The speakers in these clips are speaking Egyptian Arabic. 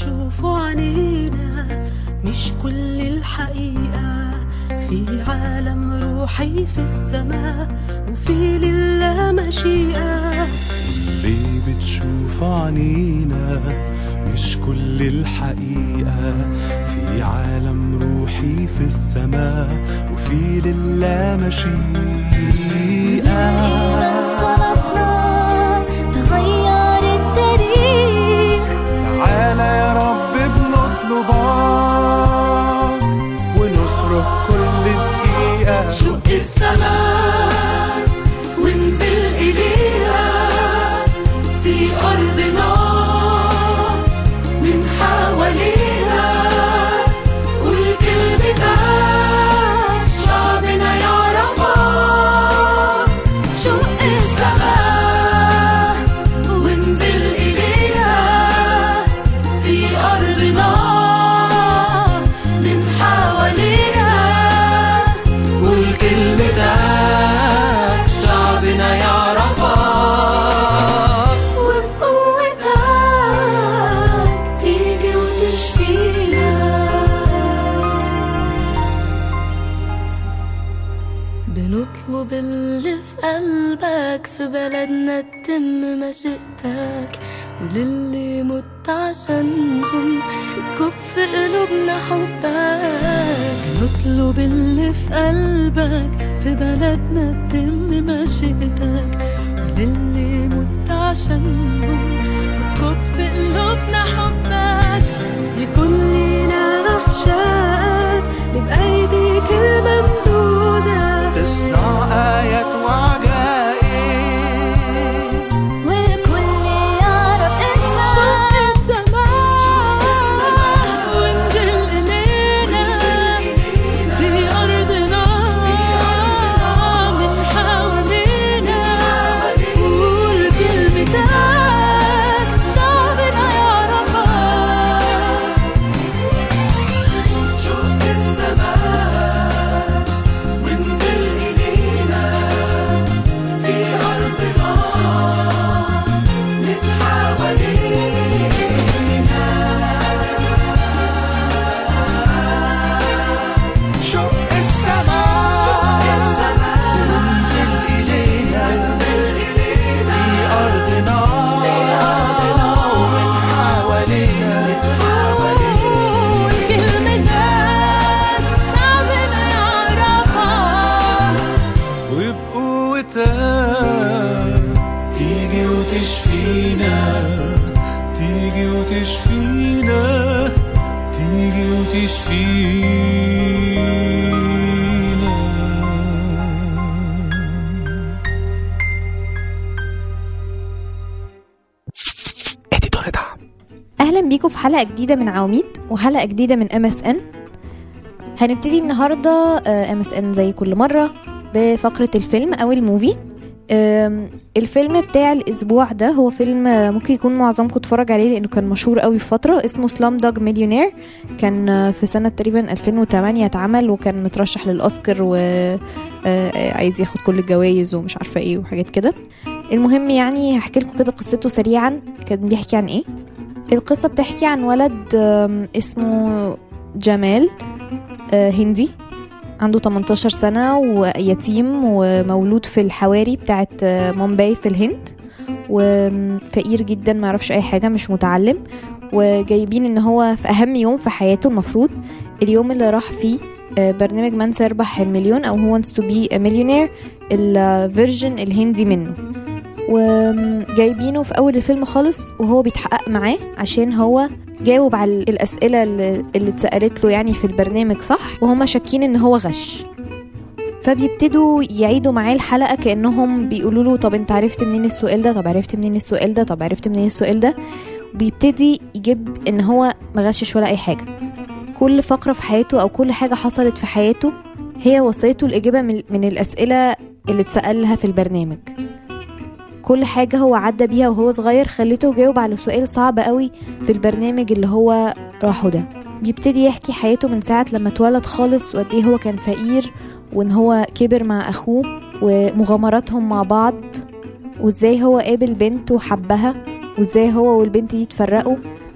بتشوفه عنينا مش كل الحقيقة في عالم روحي في السماء وفي لله مشيئة اللي بتشوف عنينا مش كل الحقيقة في عالم روحي في السماء وفي لله مشيئة صلاتنا تغير التاريخ تعالى يا رب بنطلبك ونصرخ كل دقيقة شق السماء وانزل إليها في أرضنا من حواليها قول كلمتك شعبنا يعرفك شق السماء وانزل إليها في أرضنا من حواليها قول كلمتك شعبنا يعرفك وبقوتك تيجي وتشفينا بنطلب اللي في قلبك في بلدنا تتم مشيئتك وللي مت عشانهم اسكب في قلوبنا حبك نطلب اللي في قلبك في بلدنا تتم مشيئتك وللي مت عشانهم اسكب في قلوبنا حبك يكون لينا أحشائك نبقى ايديك الممدودة تصنع آيات وعجائب والكل يعرف شق اسمك السماء وانزل إلينا في أرضنا من حوالينا قول كلمتك شعبنا يعرفك شق السماء وانزل إلينا في أرضنا من حوالينا شق السماء وانزل إلينا في أرضنا ومن حوالينا قول كلمتك شعبنا يعرفك وبقوتك تيجي وتشفينا تيجي وتشفينا تيجي وتشفينا اديتور دعم اهلا بيكم في حلقه جديده من عواميد وحلقه جديده من ام اس ان هنبتدي النهارده ام اس ان زي كل مره بفقره الفيلم او الموفي آم، الفيلم بتاع الاسبوع ده هو فيلم آه، ممكن يكون معظمكم اتفرج عليه لانه كان مشهور قوي في فتره اسمه سلام دوج مليونير كان آه، في سنه تقريبا 2008 اتعمل وكان مترشح للاوسكار وعايز ياخد كل الجوائز ومش عارفه ايه وحاجات كده المهم يعني هحكي لكم كده قصته سريعا كان بيحكي عن ايه القصة بتحكي عن ولد آم، اسمه جمال آه، هندي عنده 18 سنة ويتيم ومولود في الحواري بتاعت آه، مومباي في الهند وفقير جدا ما يعرفش اي حاجة مش متعلم وجايبين ان هو في اهم يوم في حياته المفروض اليوم اللي راح فيه آه، برنامج من سيربح المليون او هو wants to be a millionaire الفيرجن الهندي منه وجايبينه في اول الفيلم خالص وهو بيتحقق معاه عشان هو جاوب على الاسئله اللي اللي اتسالت له يعني في البرنامج صح وهما شاكين ان هو غش فبيبتدوا يعيدوا معاه الحلقه كانهم بيقولوا له طب انت عرفت منين السؤال ده طب عرفت منين السؤال ده طب عرفت منين السؤال ده بيبتدي يجيب ان هو مغشش ولا اي حاجه كل فقره في حياته او كل حاجه حصلت في حياته هي وصلته الاجابه من, من الاسئله اللي اتسالها في البرنامج كل حاجة هو عدى بيها وهو صغير خليته يجاوب على سؤال صعب قوي في البرنامج اللي هو راحه ده بيبتدي يحكي حياته من ساعة لما اتولد خالص وقد ايه هو كان فقير وان هو كبر مع اخوه ومغامراتهم مع بعض وازاي هو قابل بنت وحبها وازاي هو والبنت دي اتفرقوا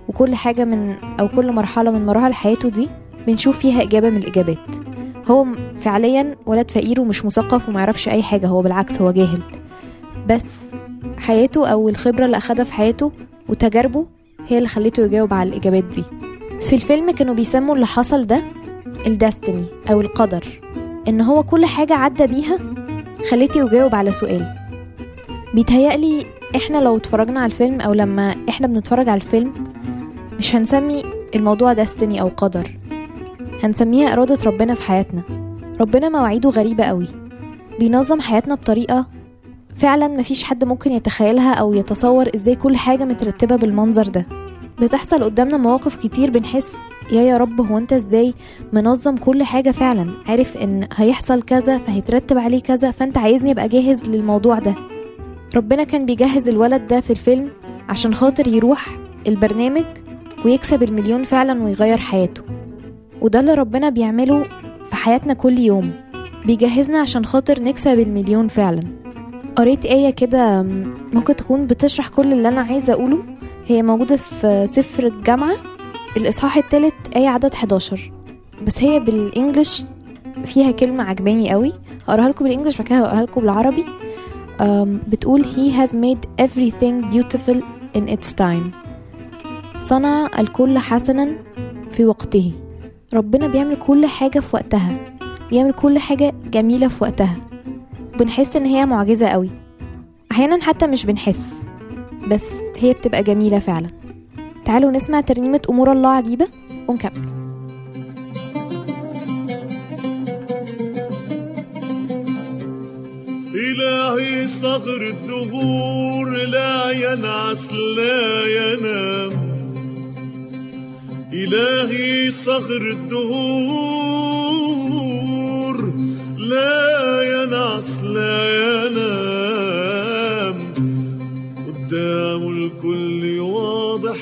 وكل حاجة من أو كل مرحلة من مراحل حياته دي بنشوف فيها إجابة من الإجابات هو م- فعليا ولد فقير ومش مثقف وما يعرفش أي حاجة هو بالعكس هو جاهل بس حياته أو الخبرة اللي أخدها في حياته وتجاربه هي اللي خليته يجاوب على الإجابات دي في الفيلم كانوا بيسموا اللي حصل ده الدستني أو القدر إن هو كل حاجة عدى بيها خليته يجاوب على سؤال بيتهيألي احنا لو اتفرجنا على الفيلم او لما احنا بنتفرج على الفيلم مش هنسمي الموضوع دستني او قدر هنسميها إرادة ربنا في حياتنا ربنا مواعيده غريبة قوي بينظم حياتنا بطريقة فعلا مفيش حد ممكن يتخيلها أو يتصور إزاي كل حاجة مترتبة بالمنظر ده بتحصل قدامنا مواقف كتير بنحس يا يا رب هو انت ازاي منظم كل حاجة فعلا عارف ان هيحصل كذا فهيترتب عليه كذا فانت عايزني ابقى جاهز للموضوع ده ربنا كان بيجهز الولد ده في الفيلم عشان خاطر يروح البرنامج ويكسب المليون فعلا ويغير حياته وده اللي ربنا بيعمله في حياتنا كل يوم بيجهزنا عشان خاطر نكسب المليون فعلا قريت آية كده م- ممكن تكون بتشرح كل اللي أنا عايزة أقوله هي موجودة في سفر الجامعة الإصحاح التالت آية عدد 11 بس هي بالإنجلش فيها كلمة عجباني قوي هقراها لكم بالإنجلش بعد كده هقراها لكم بالعربي أم، بتقول he has made everything beautiful in its time صنع الكل حسنا في وقته ربنا بيعمل كل حاجة في وقتها بيعمل كل حاجة جميلة في وقتها بنحس ان هي معجزة قوي احيانا حتى مش بنحس بس هي بتبقى جميلة فعلا تعالوا نسمع ترنيمة أمور الله عجيبة ونكمل إلهي صغر الدهور لا ينعس لا ينام إلهي صغر الدهور لا ينعس لا ينام قدام الكل واضح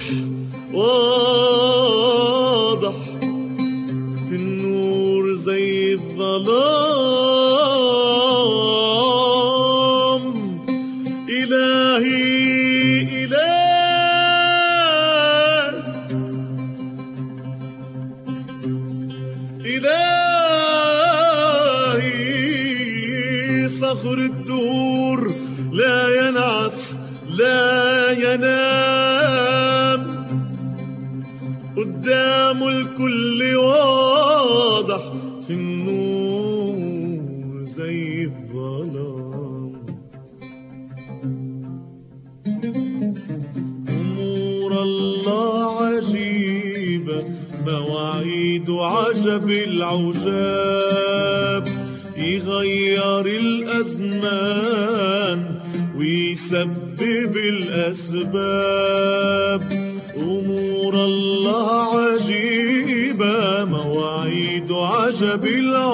واضح في النور زي الظلام إلهي إله إلهي صخر الدور لا ينعس لا ينام قدام الكل واضح في النور زي الظلام أمور الله عجيبة مواعيد عجب العجاب يغير الأزمان ويسبب الأسباب أمور الله عجيبة مواعيد عجب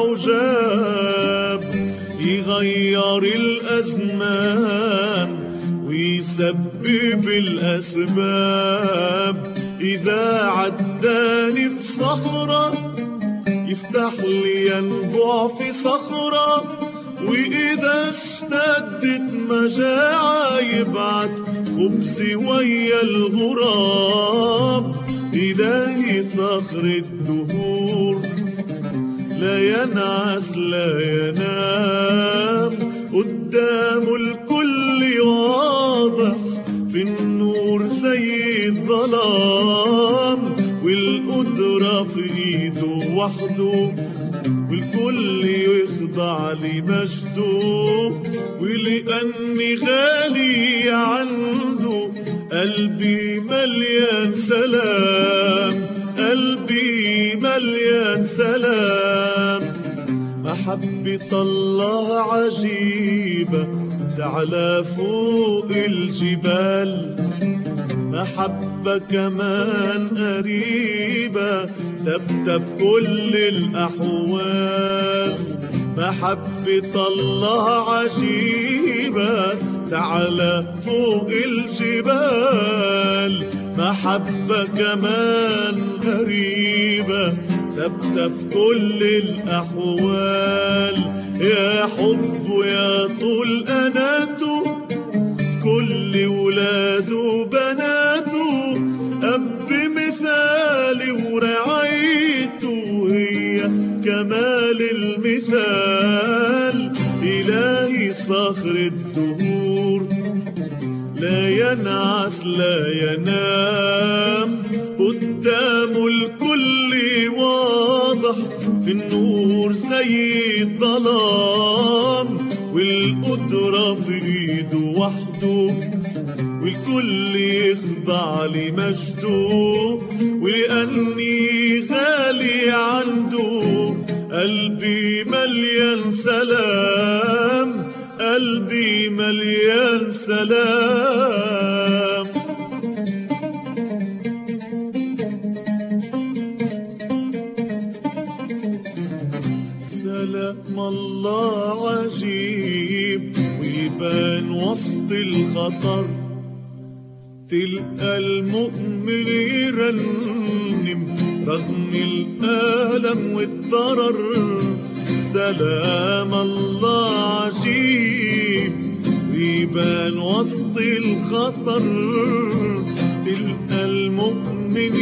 العجاب يغير الأزمان ويسبب الأسباب إذا عداني في صخرة يفتح لي ينبع في صخرة وإذا اشتدت مجاعة يبعت خبزي ويا الغراب إلهي صخر الدهور لا ينعس لا ينام قدام الكل واضح في النور زي الظلام والقدرة في ايده وحده والكل يخضع لمجده ولأني غالي عنده قلبي مليان سلام قلبي مليان سلام محبة الله عجيبة تعلى فوق الجبال محبة كمان قريبة ثابتة بكل الأحوال محبة الله عجيبة تعلى فوق الجبال محبة كمان غريبة ثابتة في كل الأحوال يا حب يا طول أناته كل ولاده وبناته أب الجمال إلهي صخر الدهور لا ينعس لا ينام قدامه الكل واضح في النور زي الظلام والقدرة في ايده وحده والكل يخضع لمجده ولأني غالي عنده قلبي مليان سلام قلبي مليان سلام سلام الله عجيب ويبان وسط الخطر تلقى المؤمن يرنم رغم الألم والضرر سلام الله عجيب ويبان وسط الخطر تلقى المؤمن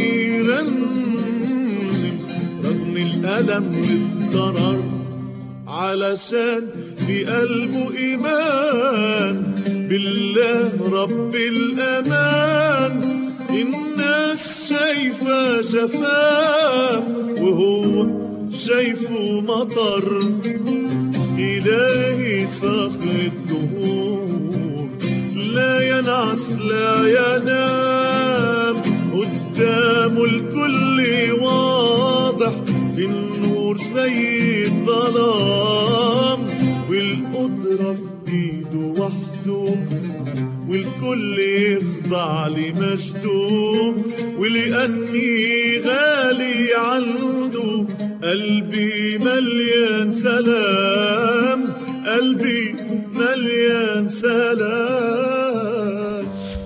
يرنم رغم الألم والضرر علشان في قلبه إيمان بالله رب الأمان الناس شايفة جفاف وهو شايفه مطر إلهي صخر الدهور لا ينعس لا ينام قدامه الكل واضح في النور زي الظلام والقدرة في ايده وحده والكل يخضع لمجده ولأني غالي عنده قلبي مليان سلام قلبي مليان سلام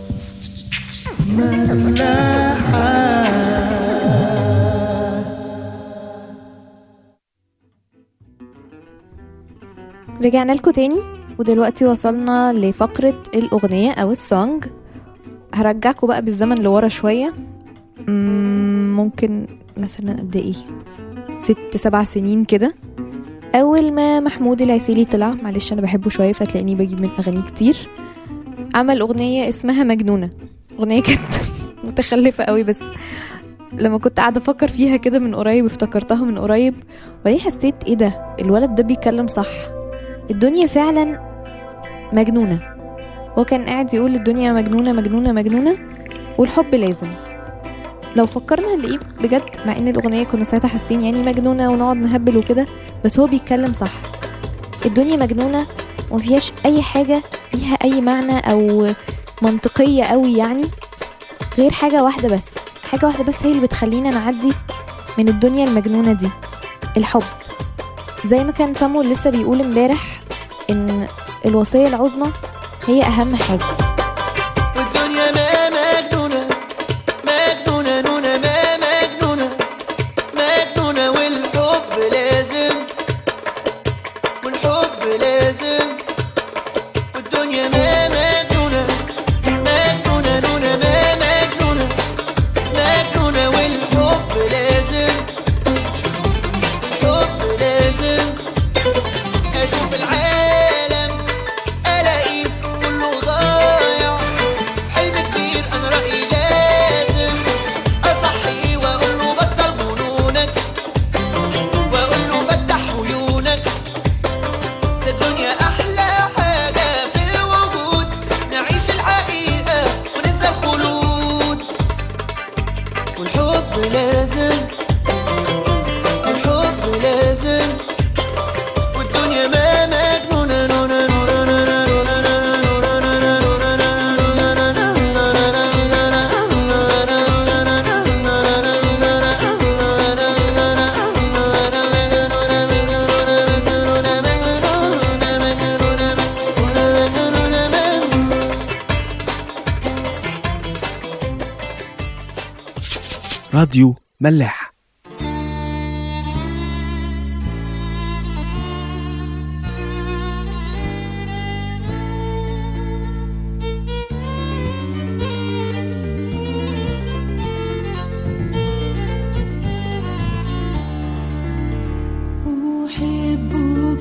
رجعنا لكم تاني ودلوقتي وصلنا لفقرة الأغنية أو السونج هرجعكم بقى بالزمن لورا شوية مم، ممكن مثلا قد ايه ست سبع سنين كده أول ما محمود العسيلي طلع معلش أنا بحبه شوية فتلاقيني بجيب من أغانيه كتير عمل أغنية اسمها مجنونة أغنية كانت متخلفة قوي بس لما كنت قاعدة أفكر فيها كده من قريب افتكرتها من قريب وبعدين حسيت ايه ده الولد ده بيتكلم صح الدنيا فعلا مجنونة هو كان قاعد يقول الدنيا مجنونة مجنونة مجنونة والحب لازم لو فكرنا هنلاقيه بجد مع ان الاغنية كنا ساعتها حاسين يعني مجنونة ونقعد نهبل وكده بس هو بيتكلم صح الدنيا مجنونة ومفيهاش اي حاجة ليها اي معنى او منطقية قوي يعني غير حاجة واحدة بس حاجة واحدة بس هي اللي بتخلينا نعدي من الدنيا المجنونة دي الحب زي ما كان سامو لسه بيقول امبارح ان الوصية العظمى هي اهم حاجة والدنيا ما مجنونة مجنونة نونة ما مجنونة مجنونة والحب لازم والحب لازم والدنيا ما مجنونة مجنونة نونة ما مجنونة مجنونة والحب لازم الحب لازم أشوف العالم ألاقيه كله ضايع في حلم كبير أنا رأيي لازم أصحيه وأقول له بطل جنونك وأقول له فتح عيونك ده الدنيا أحلى حاجة في الوجود نعيش الحقيقة وننسى الخلود والحب لازم والحب لازم والدنيا ما مجنونة نونة نونة نونة نونة نونة راديو ملاح أحبك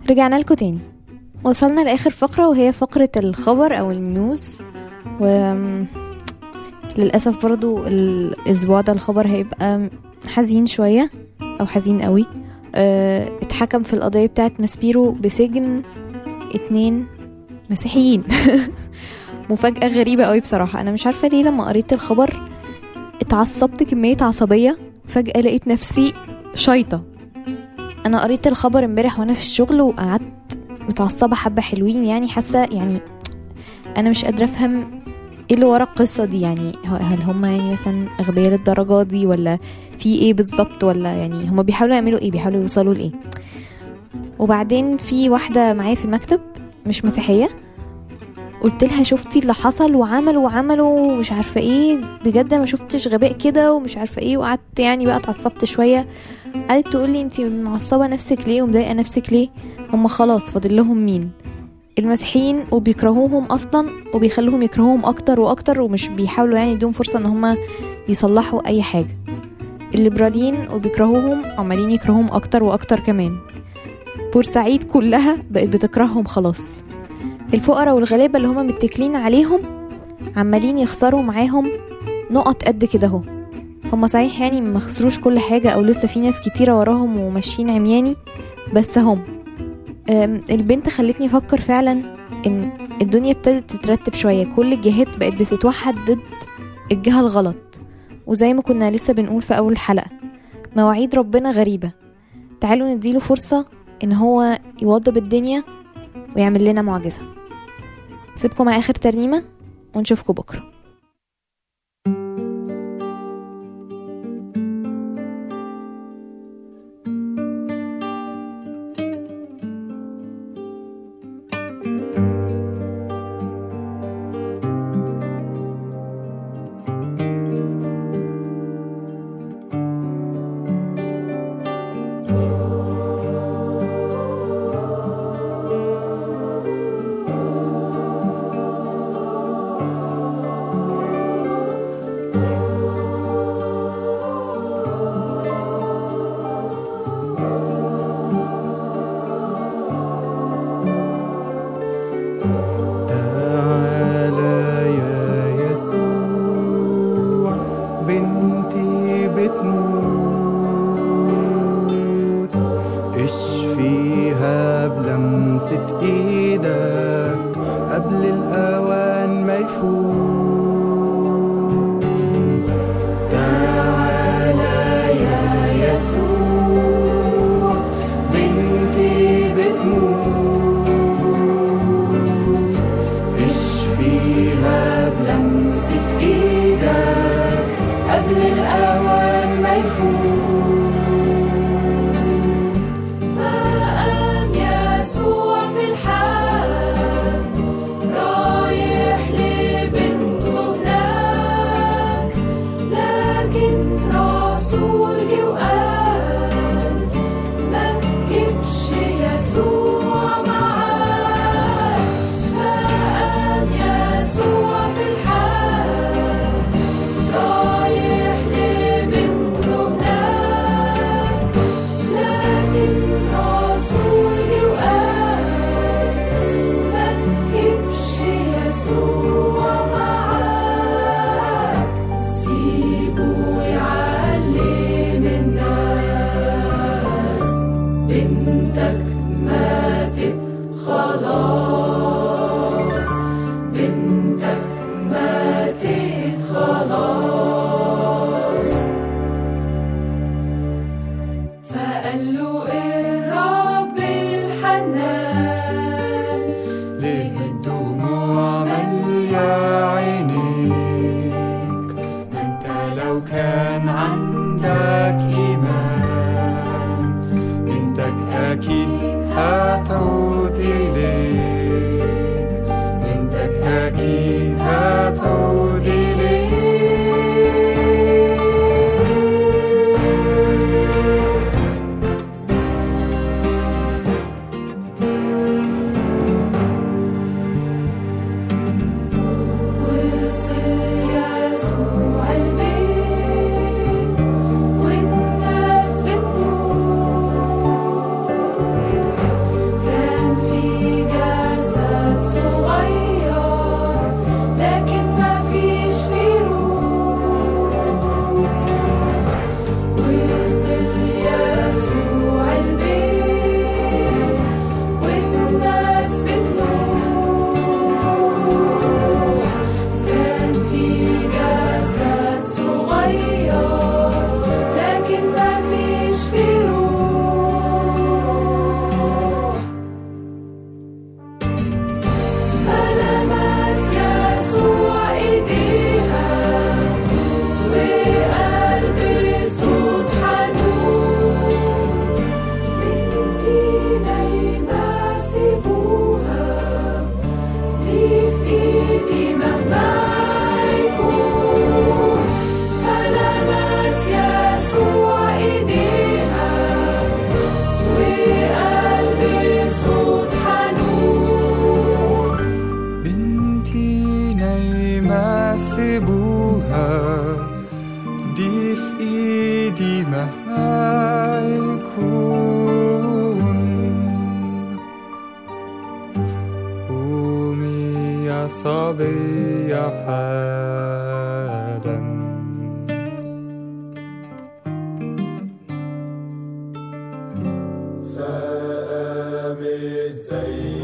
رجعنا لكم تاني وصلنا لاخر فقره وهي فقره الخبر او النيوز و للاسف برضو الاسبوع ده الخبر هيبقى حزين شويه او حزين قوي أه اتحكم في القضيه بتاعت ماسبيرو بسجن اتنين مسيحيين مفاجاه غريبه قوي بصراحه انا مش عارفه ليه لما قريت الخبر اتعصبت كميه عصبيه فجاه لقيت نفسي شايطه انا قريت الخبر امبارح وانا في الشغل وقعدت متعصبه حبه حلوين يعني حاسه يعني انا مش قادره افهم ايه اللي ورا القصه دي يعني هل هم يعني مثلا اغبياء للدرجه دي ولا في ايه بالظبط ولا يعني هم بيحاولوا يعملوا ايه بيحاولوا يوصلوا لايه وبعدين في واحده معايا في المكتب مش مسيحيه قلت لها شفتي اللي حصل وعملوا وعملوا ومش عارفه ايه بجد ما شفتش غباء كده ومش عارفه ايه وقعدت يعني بقى اتعصبت شويه قعدت تقول لي انت معصبه نفسك ليه ومضايقه نفسك ليه هم خلاص فاضل لهم مين المسيحيين وبيكرهوهم اصلا وبيخلوهم يكرهوهم اكتر واكتر ومش بيحاولوا يعني يدوم فرصه ان هم يصلحوا اي حاجه الليبراليين وبيكرهوهم عمالين يكرهوهم اكتر واكتر كمان بورسعيد كلها بقت بتكرههم خلاص الفقراء والغلابه اللي هم متكلين عليهم عمالين يخسروا معاهم نقط قد كده اهو هما صحيح يعني ما خسروش كل حاجة أو لسه في ناس كتيرة وراهم وماشيين عمياني بس هم أم، البنت خلتني أفكر فعلا إن الدنيا ابتدت تترتب شوية كل الجهات بقت بتتوحد ضد الجهة الغلط وزي ما كنا لسه بنقول في أول حلقة مواعيد ربنا غريبة تعالوا نديله فرصة إن هو يوضب الدنيا ويعمل لنا معجزة سيبكم مع آخر ترنيمة ونشوفكم بكرة تعالى يا يسوع بنتي بتموت اشفيها بلمسة ايدك قبل الاوان ما يفوت تعالى يا يسوع بنتي بتموت اشفيها بلمسة ايدك قبل الاوان ما يفوت فقام يسوع في الحال رايح لبنته هناك لكن رسول جه وقال ما تجيبش يسوع معاك فقام يسوع في الحال رايح لبنته هناك لكن رسول جه وقال ما تجيبش يسوع معاك سيبه يعلم الناس بنتك ماتت خلاص بنتك ماتت خلاص فقال له الرب الحنان ليه الدموع مالية عينيك ما انت لو كان عندك ايمان بنتك اكيد هتعود اليك بنتك اكيد هتعود اليك وصل يسوع البيت والناس بتنور الصبي حالا فقامت زي